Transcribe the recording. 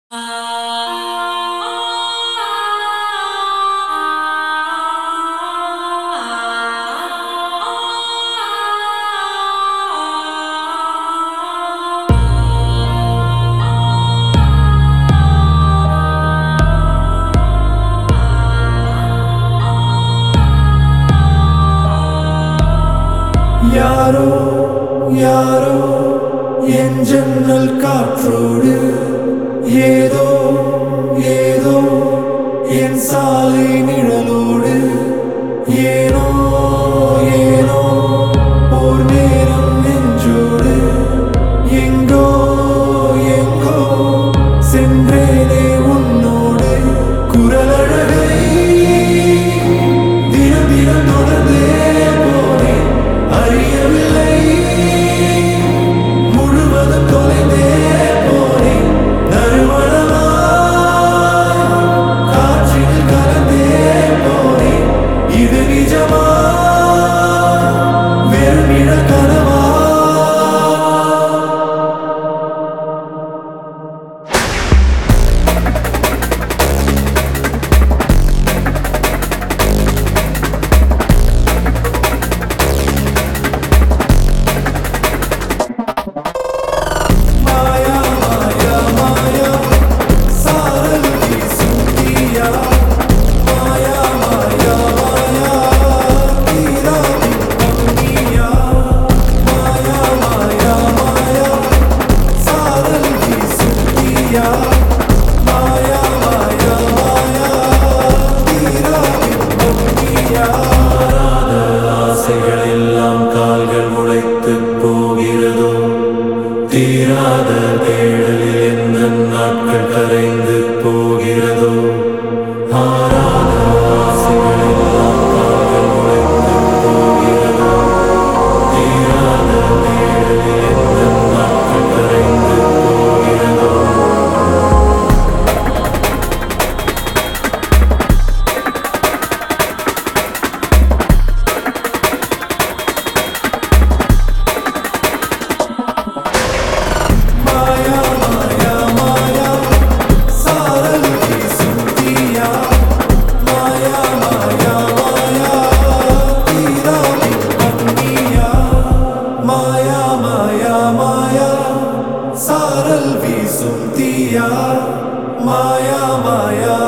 யாரோ யாரோ என் ஜன்னல் காற்றோடு ஏதோ ஏதோ என் சாலை நிழலோடு ஏனோ ஏனோ ஓர் நேரம் நெஞ்சோடு எங்கோ எங்கோ சென்றேனே உன்னோடு குரலழகை தினம் தினம் தொடர்ந்தே போனேன் அறியவில்லை முழுவதும் தொலைந்தே போனேன் நறுமணமாய் காற்றில் கலந்தே போனேன் இது நிஜமா வெறும் நிழல் கனவா மாயா மாயா மாயா சாரல் வீசும் தீயா மாயா மாயா மாயா தீராவின் பங்கியா மாயா மாயா மாயா சாரல் வீசும் தீயா மாயா மாயா மாயா தீராவின் பங்கியா ஆசைகள் எல்லாம் கால்கள் முளைத்து போகிறதோ தீராத தேடலில் எந்த நாட்கள் கரைந்து போகிறதோ ஆறாத ஆசைகள் எல்லாம் கால்கள் முளைத்து போகிறதோ தீராத தேடலில் எந்த நாட்கள் கரைந்து போகிறதோ மாயா மாயா மாயா சாரல் வீசும் தீயா மாயா மாயா மாயா தீராவின் பங்கியா மாயா மாயா மாயா சாரல் வீசும் தீயா மாயா மாயா